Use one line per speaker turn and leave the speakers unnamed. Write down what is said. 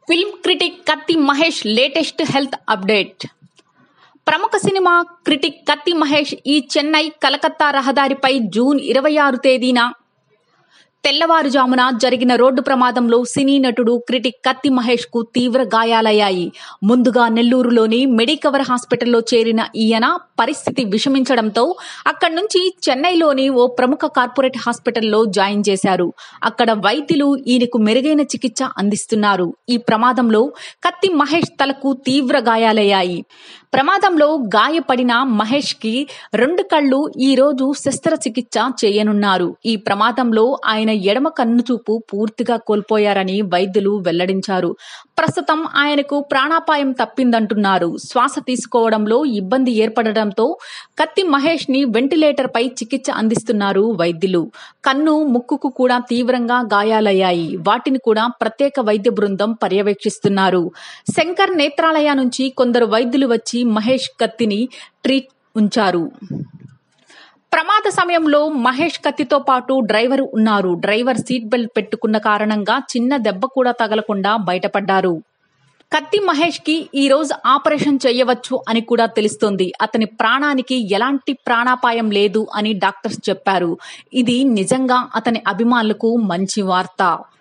film critic Kathi Mahesh latest health update ప్రముఖ cinema critic Kathi Mahesh ఈ చెన్నై కలకత్తా రహదారిపై జూన్ ఇరవై ఆరు తేదీన తెల్లవారుజామున జరిగిన రోడ్డు ప్రమాదంలో సినీ నటుడు క్రిటిక్ కత్తి మహేష్ కు తీవ్ర గాయాలయ్యాయి ముందుగా నెల్లూరులోని మెడికవర్ హాస్పిటల్లో చేరిన ఈయన పరిస్థితి విషమించడంతో అక్కడి నుంచి చెన్నైలోని ఓ ప్రముఖ కార్పొరేట్ హాస్పిటల్లో జాయిన్ చేశారు అక్కడ వైద్యులు ఈయనకు మెరుగైన చికిత్స అందిస్తున్నారు ఈ ప్రమాదంలో కత్తి మహేష్ తలకు తీవ్ర గాయాలయ్యాయి ప్రమాదంలో గాయపడిన మహేష్ కి రెండు కళ్ళు ఈ రోజు శస్త్రచికిత్స చేయనున్నారు ఈ ప్రమాదంలో ఆయన ఎడమ కన్ను చూపు పూర్తిగా కోల్పోయారని వైద్యులు వెల్లడించారు ప్రస్తుతం ఆయనకు ప్రాణాపాయం తప్పిందంటున్నారు శ్వాస తీసుకోవడంలో ఇబ్బంది ఏర్పడడంతో కత్తి మహేష్ ని వెంటిలేటర్ పై చికిత్స అందిస్తున్నారు వైద్యులు కన్ను ముక్కుకు కూడా తీవ్రంగా గాయాలయ్యాయి వాటిని కూడా ప్రత్యేక వైద్య బృందం పర్యవేక్షిస్తున్నారు శంకర్ నేత్రాలయ నుంచి కొందరు వైద్యులు వచ్చి మహేష్ కత్తిని ట్రీట్ ఉంచారు ప్రమాద సమయంలో మహేష్ కత్తితో పాటు డ్రైవర్ ఉన్నారు డ్రైవర్ సీట్ బెల్ట్ పెట్టుకున్న కారణంగా చిన్న దెబ్బ కూడా తగలకుండా బయటపడ్డారు కత్తి మహేష్ కి ఈ రోజు ఆపరేషన్ చేయవచ్చు అని కూడా తెలుస్తోంది అతని ప్రాణానికి ఎలాంటి ప్రాణాపాయం లేదు అని డాక్టర్స్ చెప్పారు ఇది నిజంగా అతని అభిమానులకు మంచి వార్త